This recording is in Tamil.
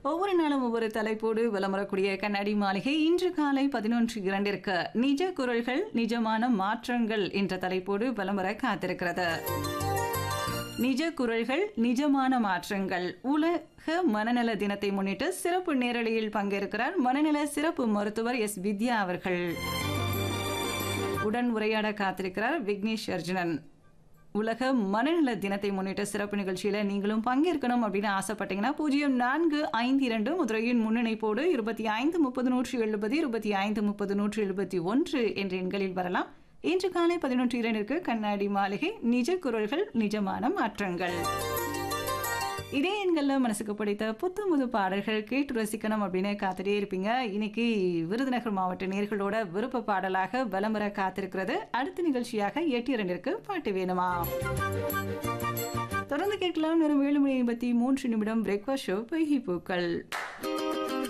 ஒவ்வொரு நாளும் ஒவ்வொரு தலைப்போடு வலம் வரக்கூடிய கண்ணாடி மாளிகை இன்று காலை பதினொன்று இரண்டிற்கு நிஜ குரல்கள் நிஜமான மாற்றங்கள் என்ற தலைப்போடு வலம் வர காத்திருக்கிறது நிஜ குரல்கள் நிஜமான மாற்றங்கள் உலக மனநல தினத்தை முன்னிட்டு சிறப்பு நேரலையில் பங்கேற்கிறார் மனநல சிறப்பு மருத்துவர் எஸ் வித்யா அவர்கள் உடன் உரையாட காத்திருக்கிறார் விக்னேஷ் அர்ஜுனன் உலக மனநல தினத்தை முன்னிட்டு சிறப்பு நிகழ்ச்சியில நீங்களும் பங்கேற்கணும் அப்படின்னு ஆசைப்பட்டீங்கன்னா பூஜ்ஜியம் நான்கு ஐந்து இரண்டு முதுரையின் முன்னிணைப்போடு இருபத்தி ஐந்து முப்பது நூற்றி எழுபது இருபத்தி ஐந்து முப்பது நூற்றி எழுபத்தி ஒன்று என்ற எண்களில் வரலாம் இன்று காலை பதினொன்று இரண்டிற்கு கண்ணாடி மாளிகை நிஜ குரல்கள் நிஜமான மாற்றங்கள் இதே எண்கள்ல மனசுக்கு பிடித்த புத்து புது பாடல்கள் கேட்டு ரசிக்கணும் அப்படின்னு காத்துட்டே இருப்பீங்க இன்னைக்கு விருதுநகர் மாவட்ட நேர்களோட விருப்ப பாடலாக வலமுறை காத்திருக்கிறது அடுத்த நிகழ்ச்சியாக எட்டு இரண்டிற்கு பாட்டு வேணுமா தொடர்ந்து கேட்கலாம் நேரம் ஏழு மணி ஐம்பத்தி மூன்று நிமிடம் பிரேக்ஃபாஸ்ட் ஷோ பொய்கி பூக்கள்